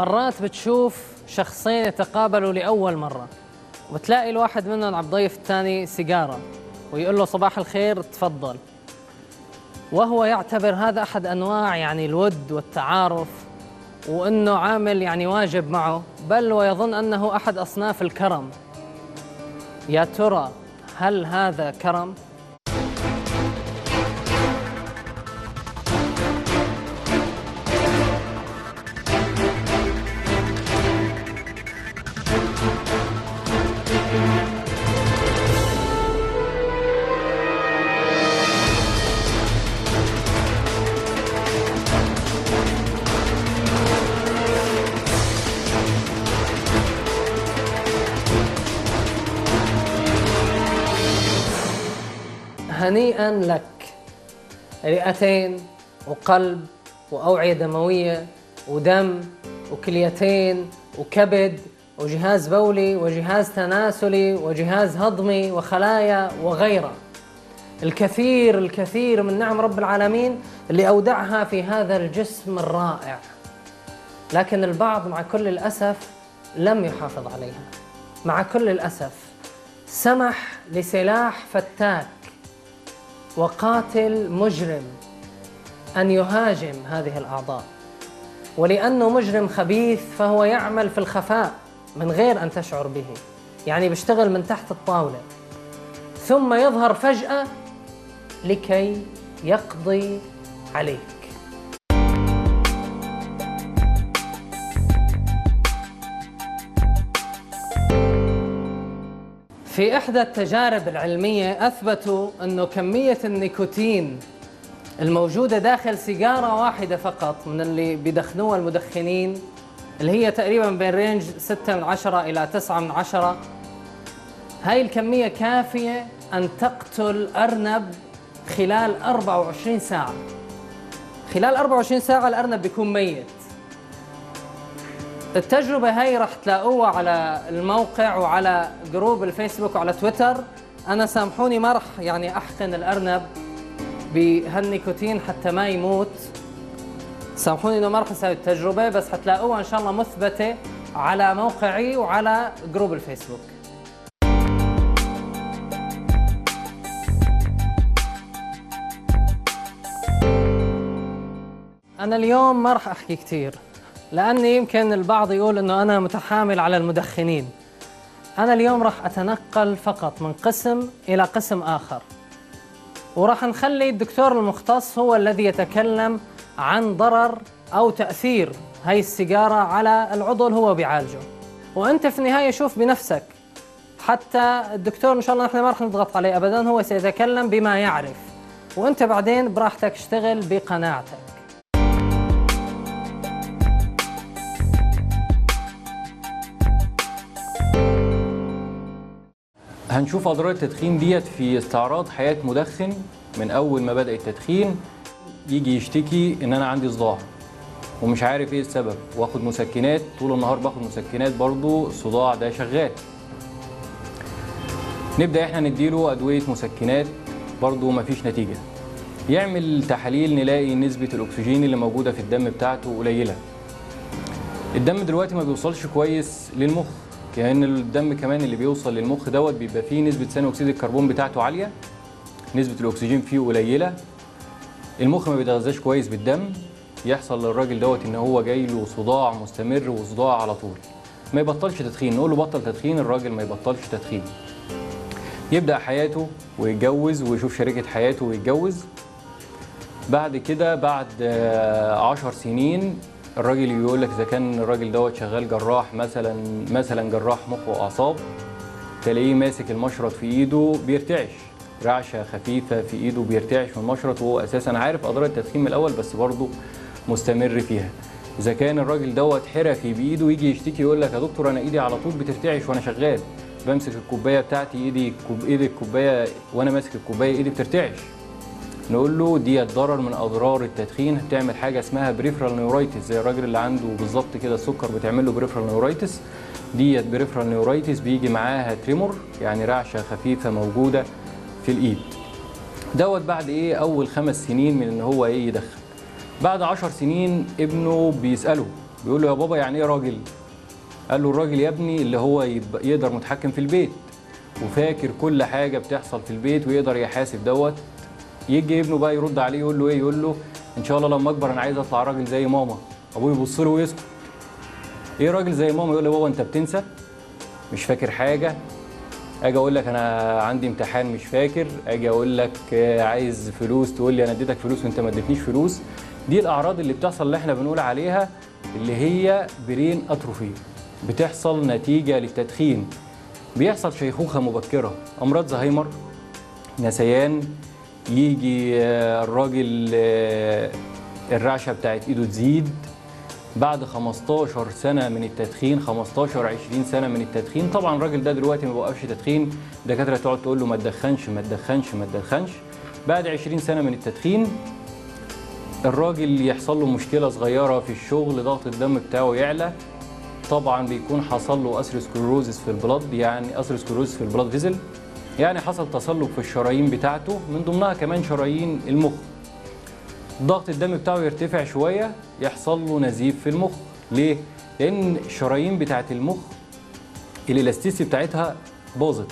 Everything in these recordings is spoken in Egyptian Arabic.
مرات بتشوف شخصين يتقابلوا لأول مرة وتلاقي الواحد منهم عم ضيف الثاني سيجارة ويقول له صباح الخير تفضل وهو يعتبر هذا أحد أنواع يعني الود والتعارف وأنه عامل يعني واجب معه بل ويظن أنه أحد أصناف الكرم يا ترى هل هذا كرم؟ هنيئا لك رئتين وقلب وأوعية دموية ودم وكليتين وكبد وجهاز بولي وجهاز تناسلي وجهاز هضمي وخلايا وغيرها الكثير الكثير من نعم رب العالمين اللي أودعها في هذا الجسم الرائع لكن البعض مع كل الأسف لم يحافظ عليها مع كل الأسف سمح لسلاح فتاك وقاتل مجرم أن يهاجم هذه الأعضاء ولأنه مجرم خبيث فهو يعمل في الخفاء من غير أن تشعر به يعني بيشتغل من تحت الطاولة ثم يظهر فجأة لكي يقضي عليك في إحدى التجارب العلمية أثبتوا أنه كمية النيكوتين الموجودة داخل سيجارة واحدة فقط من اللي بيدخنوها المدخنين اللي هي تقريبا بين رينج 6 من 10 إلى 9 من 10 هاي الكمية كافية أن تقتل أرنب خلال 24 ساعة خلال 24 ساعة الأرنب بيكون ميت التجربة هاي راح تلاقوها على الموقع وعلى جروب الفيسبوك وعلى تويتر أنا سامحوني ما راح يعني أحقن الأرنب بهالنيكوتين حتى ما يموت سامحوني انه ما راح اسوي التجربه بس حتلاقوها ان شاء الله مثبته على موقعي وعلى جروب الفيسبوك انا اليوم ما راح احكي كثير لاني يمكن البعض يقول انه انا متحامل على المدخنين انا اليوم راح اتنقل فقط من قسم الى قسم اخر وراح نخلي الدكتور المختص هو الذي يتكلم عن ضرر او تاثير هاي السيجاره على العضو اللي هو بيعالجه وانت في النهايه شوف بنفسك حتى الدكتور ان شاء الله نحن ما راح نضغط عليه ابدا هو سيتكلم بما يعرف وانت بعدين براحتك اشتغل بقناعتك هنشوف اضرار التدخين ديت في استعراض حياه مدخن من اول ما بدا التدخين يجي يشتكي ان انا عندي صداع ومش عارف ايه السبب واخد مسكنات طول النهار باخد مسكنات برضو الصداع ده شغال نبدا احنا نديله ادويه مسكنات برضو مفيش نتيجه يعمل تحاليل نلاقي نسبه الاكسجين اللي موجوده في الدم بتاعته قليله الدم دلوقتي ما بيوصلش كويس للمخ كأن الدم كمان اللي بيوصل للمخ دوت بيبقى فيه نسبة ثاني أكسيد الكربون بتاعته عالية نسبة الأكسجين فيه قليلة المخ ما بيتغذاش كويس بالدم يحصل للراجل دوت إن هو جاي له صداع مستمر وصداع على طول ما يبطلش تدخين نقول له بطل تدخين الراجل ما يبطلش تدخين يبدأ حياته ويتجوز ويشوف شريكة حياته ويتجوز بعد كده بعد آه، عشر سنين الراجل يقول لك اذا كان الراجل دوت شغال جراح مثلا مثلا جراح مخ واعصاب تلاقيه ماسك المشرط في ايده بيرتعش رعشه خفيفه في ايده بيرتعش من المشرط وهو اساسا عارف اضرار التدخين من الاول بس برضه مستمر فيها اذا كان الراجل دوت حرفي بايده يجي يشتكي يقول لك يا دكتور انا ايدي على طول بترتعش وانا شغال بمسك الكوبايه بتاعتي ايدي كوب ايدي الكوبايه وانا ماسك الكوبايه ايدي بترتعش نقول له دي ضرر من اضرار التدخين بتعمل حاجه اسمها بريفرال نيورايتس زي الراجل اللي عنده بالظبط كده السكر بتعمل له بريفرال نيورايتس ديت بريفرال نيورايتس بيجي معاها تريمور يعني رعشه خفيفه موجوده في الايد دوت بعد ايه اول خمس سنين من ان هو ايه يدخن بعد عشر سنين ابنه بيساله بيقول له يا بابا يعني ايه راجل قال له الراجل يا ابني اللي هو يبقى يقدر متحكم في البيت وفاكر كل حاجه بتحصل في البيت ويقدر يحاسب دوت يجي ابنه بقى يرد عليه يقول له ايه يقول له ان شاء الله لما اكبر انا عايز اطلع راجل زي ماما ابوه يبص له ويسكت ايه راجل زي ماما يقول له بابا انت بتنسى مش فاكر حاجه اجي اقول لك انا عندي امتحان مش فاكر اجي اقول لك آه، عايز فلوس تقول لي انا اديتك فلوس وانت ما اديتنيش فلوس دي الاعراض اللي بتحصل اللي احنا بنقول عليها اللي هي برين اتروفي بتحصل نتيجه للتدخين بيحصل شيخوخه مبكره امراض زهايمر نسيان يجي آه، الراجل آه، الرعشه بتاعت ايده تزيد بعد 15 سنه من التدخين 15 20 سنه من التدخين طبعا الراجل ده دلوقتي ما بيوقفش تدخين دكاتره تقعد تقول له ما تدخنش ما تدخنش ما تدخنش بعد 20 سنه من التدخين الراجل يحصل له مشكله صغيره في الشغل ضغط الدم بتاعه يعلى طبعا بيكون حصل له اثيروسكلروزس في البلد يعني اثيروسكلروزس في البلد فيزل يعني حصل تصلب في الشرايين بتاعته من ضمنها كمان شرايين المخ ضغط الدم بتاعه يرتفع شويه يحصل له نزيف في المخ ليه لان الشرايين بتاعه المخ الالاستيسي بتاعتها باظت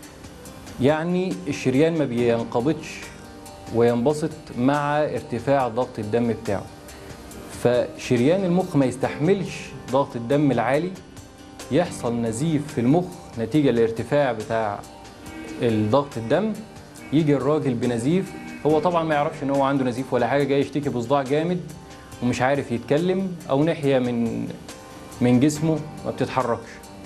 يعني الشريان ما بينقبضش وينبسط مع ارتفاع ضغط الدم بتاعه فشريان المخ ما يستحملش ضغط الدم العالي يحصل نزيف في المخ نتيجة للارتفاع بتاع الضغط الدم يجي الراجل بنزيف هو طبعا ما يعرفش ان هو عنده نزيف ولا حاجه جاي يشتكي بصداع جامد ومش عارف يتكلم او ناحيه من من جسمه ما بتتحركش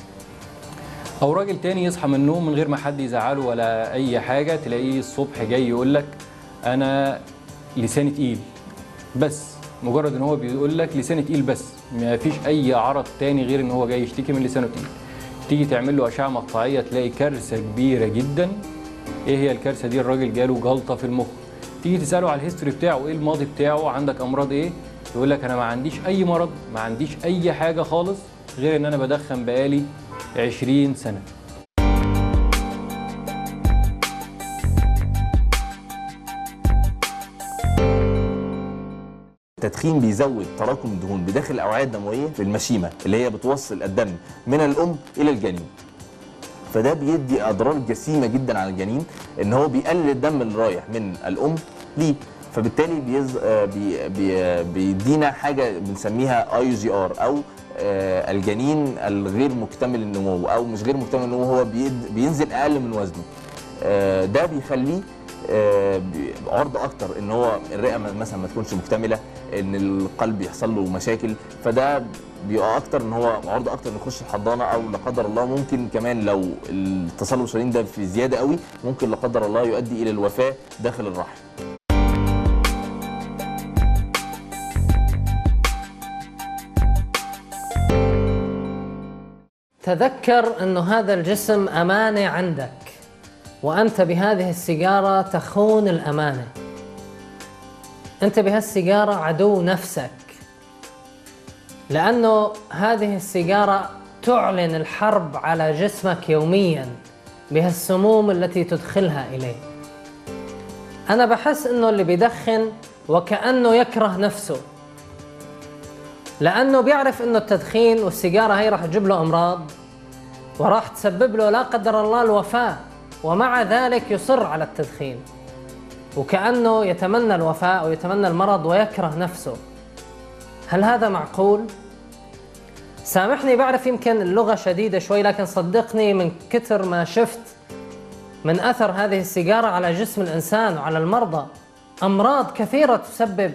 او راجل تاني يصحى من النوم من غير ما حد يزعله ولا اي حاجه تلاقيه الصبح جاي يقول لك انا لساني تقيل بس مجرد ان هو بيقول لك لساني تقيل بس ما فيش اي عرض تاني غير ان هو جاي يشتكي من لسانه تقيل تيجي تعمل له اشعه مقطعيه تلاقي كارثه كبيره جدا ايه هي الكارثه دي الراجل جاله جلطه في المخ تيجي تساله على الهيستوري بتاعه ايه الماضي بتاعه عندك امراض ايه يقول لك انا ما عنديش اي مرض ما عنديش اي حاجه خالص غير ان انا بدخن بقالي 20 سنه التدخين بيزود تراكم الدهون بداخل الاوعيه الدمويه في المشيمه اللي هي بتوصل الدم من الام الى الجنين فده بيدي اضرار جسيمه جدا على الجنين ان هو بيقلل الدم اللي رايح من الام ليه فبالتالي بيز... آه بي... بي... بيدينا حاجه بنسميها اي جي ار او آه الجنين الغير مكتمل النمو او مش غير مكتمل النمو هو بيد... بينزل اقل من وزنه آه ده بيخليه آه، عرض اكتر ان هو الرئه مثلا ما تكونش مكتمله ان القلب يحصل له مشاكل فده بيبقى اكتر ان هو عرض اكتر انه يخش الحضانه او لا قدر الله ممكن كمان لو التصلب الشرايين ده في زياده قوي ممكن لا قدر الله يؤدي الى الوفاه داخل الرحم تذكر أن هذا الجسم أمانة عندك وأنت بهذه السيجارة تخون الأمانة أنت بهالسيجارة عدو نفسك لأنه هذه السيجارة تعلن الحرب على جسمك يوميا بهالسموم التي تدخلها إليه أنا بحس أنه اللي بيدخن وكأنه يكره نفسه لأنه بيعرف أنه التدخين والسيجارة هي راح تجيب له أمراض وراح تسبب له لا قدر الله الوفاة ومع ذلك يصر على التدخين وكأنه يتمنى الوفاة ويتمنى المرض ويكره نفسه هل هذا معقول؟ سامحني بعرف يمكن اللغة شديدة شوي لكن صدقني من كثر ما شفت من أثر هذه السيجارة على جسم الإنسان وعلى المرضى أمراض كثيرة تسبب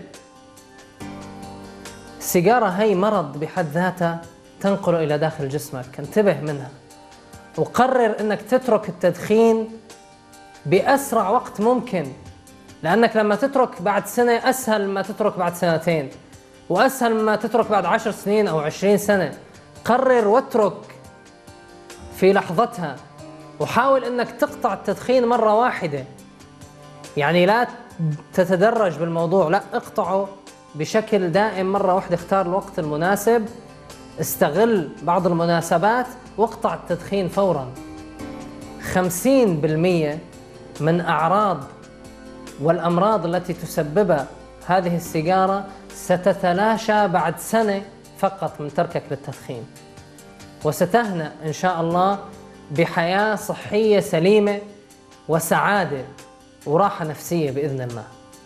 السيجارة هي مرض بحد ذاتها تنقله إلى داخل جسمك انتبه منها وقرر أنك تترك التدخين بأسرع وقت ممكن لأنك لما تترك بعد سنة أسهل ما تترك بعد سنتين وأسهل ما تترك بعد عشر سنين أو عشرين سنة قرر واترك في لحظتها وحاول أنك تقطع التدخين مرة واحدة يعني لا تتدرج بالموضوع لا اقطعه بشكل دائم مرة واحدة اختار الوقت المناسب استغل بعض المناسبات واقطع التدخين فورا 50% من أعراض والأمراض التي تسببها هذه السيجارة ستتلاشى بعد سنة فقط من تركك للتدخين وستهنأ إن شاء الله بحياة صحية سليمة وسعادة وراحة نفسية بإذن الله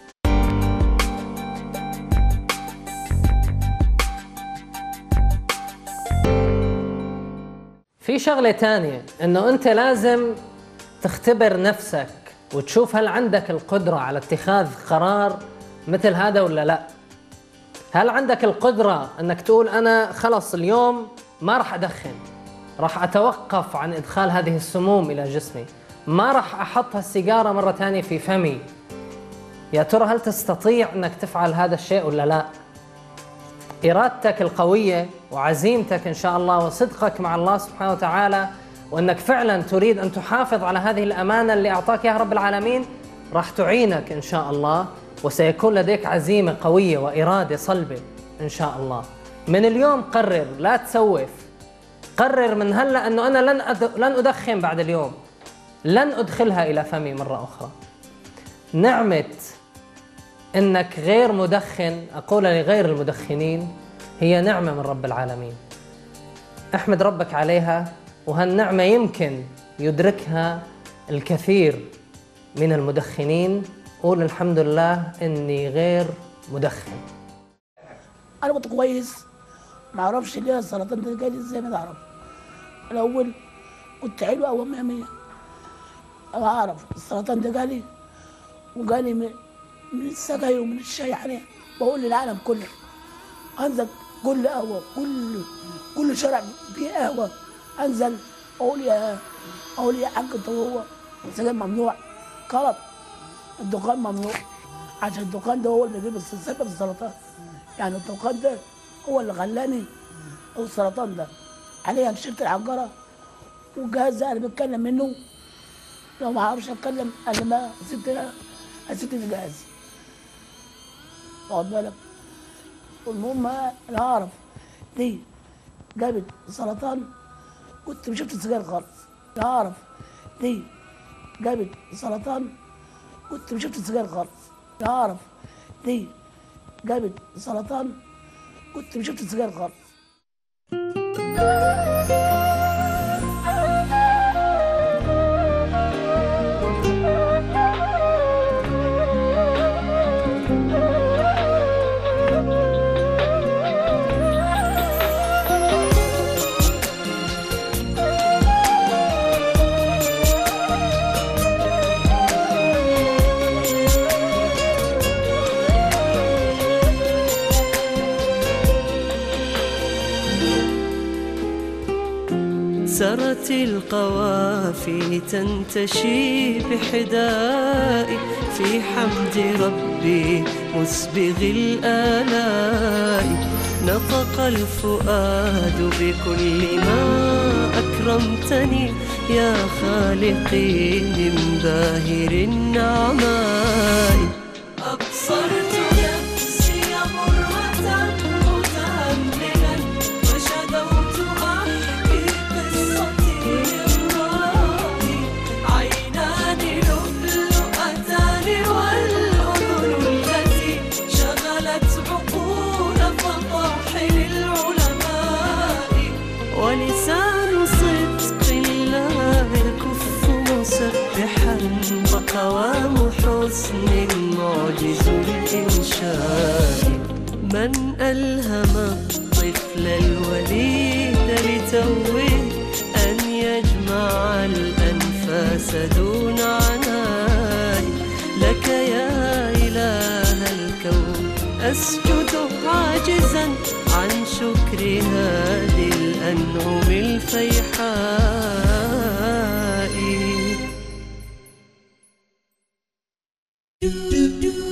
في شغلة تانية إنه أنت لازم تختبر نفسك وتشوف هل عندك القدرة على اتخاذ قرار مثل هذا ولا لا هل عندك القدرة انك تقول انا خلص اليوم ما راح ادخن راح اتوقف عن ادخال هذه السموم الى جسمي ما راح احط هالسيجارة مرة ثانية في فمي يا ترى هل تستطيع انك تفعل هذا الشيء ولا لا ارادتك القوية وعزيمتك ان شاء الله وصدقك مع الله سبحانه وتعالى وانك فعلا تريد ان تحافظ على هذه الامانة اللي اعطاك اياها رب العالمين راح تعينك ان شاء الله وسيكون لديك عزيمة قوية وإرادة صلبة إن شاء الله من اليوم قرر لا تسوف قرر من هلا أنه أنا لن أد... لن أدخن بعد اليوم لن أدخلها إلى فمي مرة أخرى نعمة أنك غير مدخن أقول لغير المدخنين هي نعمة من رب العالمين احمد ربك عليها وهالنعمة يمكن يدركها الكثير من المدخنين قول الحمد لله اني غير مدخن انا كنت كويس ما اعرفش ليه السرطان ده جالي ازاي ما اعرف الاول كنت حلو قوي 100 100 انا اعرف السرطان ده جالي وجالي من من السجاير ومن الشاي يعني بقول للعالم كله انزل كل قهوه كل كل شارع فيه قهوه انزل اقول يا اقول يا حاج انت هو السجاير ممنوع غلط الدخان ممنوع عشان الدخان ده هو اللي بيجيب سبب السرطان يعني الدخان ده هو اللي خلاني السرطان ده عليها شلت الحجره والجهاز ده انا بتكلم منه لو ما اعرفش اتكلم انا ما سبت سبت الجهاز واخد بالك والمهم انا اعرف دي جابت سرطان كنت ما شفت السجاير خالص انا اعرف دي جابت سرطان كنت ما شفت السجاير خالص اعرف دي جابت سرطان كنت ما شفت السجاير خالص سرت القوافي تنتشي بحدائي في حمد ربي مسبغ الآلاء نطق الفؤاد بكل ما أكرمتني يا خالقي من باهر النعماء أبصرت نفسي مرة متهملا وشدوت أحكي قصتي للرائي عينان لؤلؤتان والأذن التي شغلت عقول فطاحل العلماء ولسان صدق لا يكف مسبحا وقوام حسن معجز الإنشاء من ألهم الطفل الوليد لتوه أن يجمع الأنفاس دون عناء لك يا إله الكون أسجد عاجزا عن شكر هذه الأنعم الفيحاء